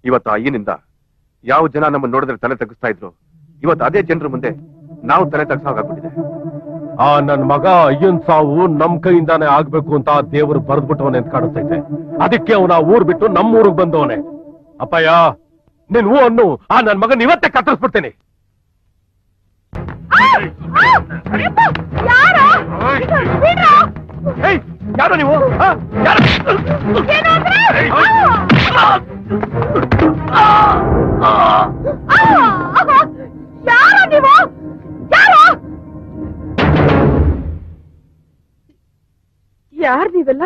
ಇವತ್ತು ಆ ಅಯ್ಯನಿಂದ ಯಾವ ಜನ ನಮ್ಮನ್ನ ನೋಡಿದ್ರೆ ತಲೆ ತಗ್ಗಿಸ್ತಾ ಇದ್ರು ಇವತ್ತು ಅದೇ ಜನರ ಮುಂದೆ ನಾವು ತಲೆ ತಗ್ಸಾಗ್ಬಿಟ್ಟಿದೆ ಆ ನನ್ ಮಗ ಅಯ್ಯನ್ ಸಾವು ನಮ್ ಕೈಯಿಂದಾನೆ ಆಗ್ಬೇಕು ಅಂತ ಆ ದೇವರು ಬರೆದ್ಬಿಟ್ಟವನೆ ಅಂತ ಕಾಣಿಸ್ತೈತೆ ಅದಕ್ಕೆ ಅವನ ಊರ್ ಬಿಟ್ಟು ನಮ್ಮ ಊರಿಗೆ ಬಂದವನೆ ಅಪ್ಪಯ್ಯ ನೀನ್ ಹೂ ಅನ್ನು ಆ ನನ್ ಮಗನ್ ಇವತ್ತೇ ಕತ್ತರಿಸ್ಬಿಡ್ತೇನೆ ಯಾರು ನೀವು ಆ? ಯಾರು? ಯಾರ ನೀವು ಯಾರ ಯಾರ್ ನೀವೆಲ್ಲ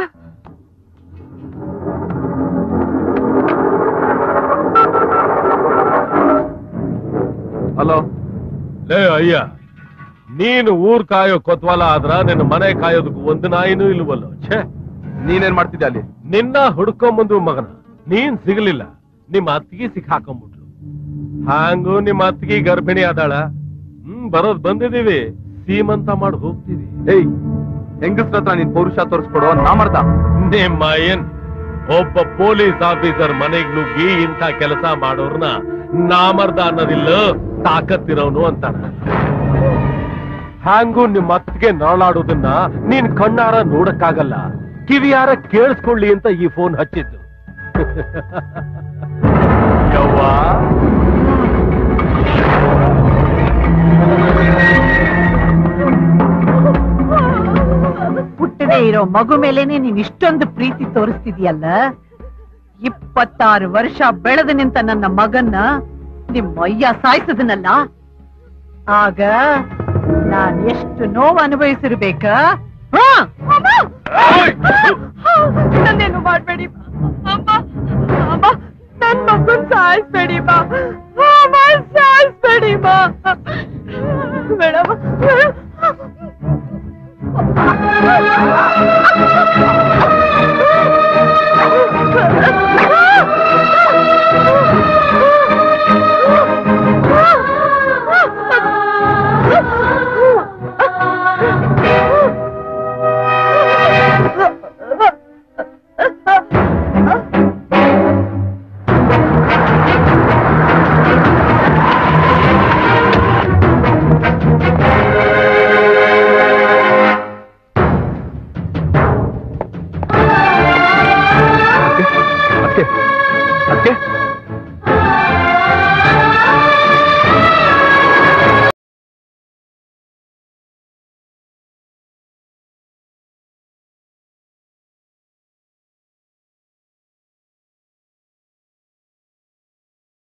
ಹಲೋ ಲೇ ಅಯ್ಯ ನೀನು ಊರ್ ಕಾಯೋ ಕೊತ್ವಾಲ ಆದ್ರ ನಿನ್ನ ಮನೆ ಕಾಯೋದಕ್ಕೆ ಒಂದು ನಾಯಿನೂ ಇಲ್ವಲ್ಲ ಛೇ ನೀನೇನ್ ಮಾಡ್ತಿದ್ದೆ ಅಲ್ಲಿ ನಿನ್ನ ಹುಡ್ಕೊಂಬಂದು ಮಗನ ನೀನ್ ಸಿಗಲಿಲ್ಲ ನಿಮ್ಮ ಅತ್ತಿಗೆ ಸಿಕ್ಕಾಕೊಂಡ್ಬಿಟ್ಲು ಹಾಂಗು ನಿಮ್ಮ ಅತ್ತಿಗೆ ಗರ್ಭಿಣಿ ಆದಾಳ ಹ್ಮ್ ಬರೋದ್ ಬಂದಿದೀವಿ ಸೀಮಂತ ಮಾಡಿ ಹೋಗ್ತೀವಿ ಏಯ್ ಹೆಂಗಸ್ರ ಹತ್ರ ನೀನ್ ಪೌರುಷ ತೋರಿಸ್ಕೊಡೋ ನಾ ಮಾಡ್ದ ನಿಮ್ಮ ಏನ್ ಒಬ್ಬ ಪೊಲೀಸ್ ಆಫೀಸರ್ ಮನೆಗ್ ನುಗ್ಗಿ ಇಂಥ ಕೆಲಸ ಮಾಡೋರ್ನ ನಾಮರ್ದ ಅನ್ನೋದಿಲ್ಲ ತಾಕತ್ತಿರೋನು ಅಂತಾನ ಹ್ಯಾಂಗೂ ನಿಮ್ಮ ಅತ್ತಿಗೆ ನರಳಾಡೋದನ್ನ ನೀನ್ ಕಣ್ಣಾರ ನೋಡಕ್ಕಾಗಲ್ಲ ಕಿವಿಯಾರ ಕೇಳಿಸ್ಕೊಳ್ಳಿ ಅಂತ ಈ ಫೋನ್ ಹಚ್ಚಿದ್ದು ಯವ್ವ ಹುಟ್ಟದೇ ಇರೋ ಮಗು ಮೇಲೇನೆ ನೀನ್ ಇಷ್ಟೊಂದು ಪ್ರೀತಿ ತೋರಿಸ್ತಿದ್ಯಲ್ಲ ಇಪ್ಪತ್ತಾರು ವರ್ಷ ಬೆಳೆದು ನಿಂತ ನನ್ನ ಮಗನ್ನ ನಿಮ್ಮ ಅಯ್ಯ ಸಾಯಿಸದನಲ್ಲ ಆಗ ನಾನ್ ಎಷ್ಟು ನೋವು ಅನುಭವಿಸಿರ್ಬೇಕ ನನ್ನೇನು ಮಾಡ್ಬೇಡಿ ಅಮ್ಮ ಅಮ್ಮ ನನ್ ಮಗನ್ ಸಾಯಿಸ್ಬೇಡಿ ಬಾ ಅಮ್ಮ ಸಾಯಿಸ್ಬೇಡಿ ಬಾ ಮೇಡಮ್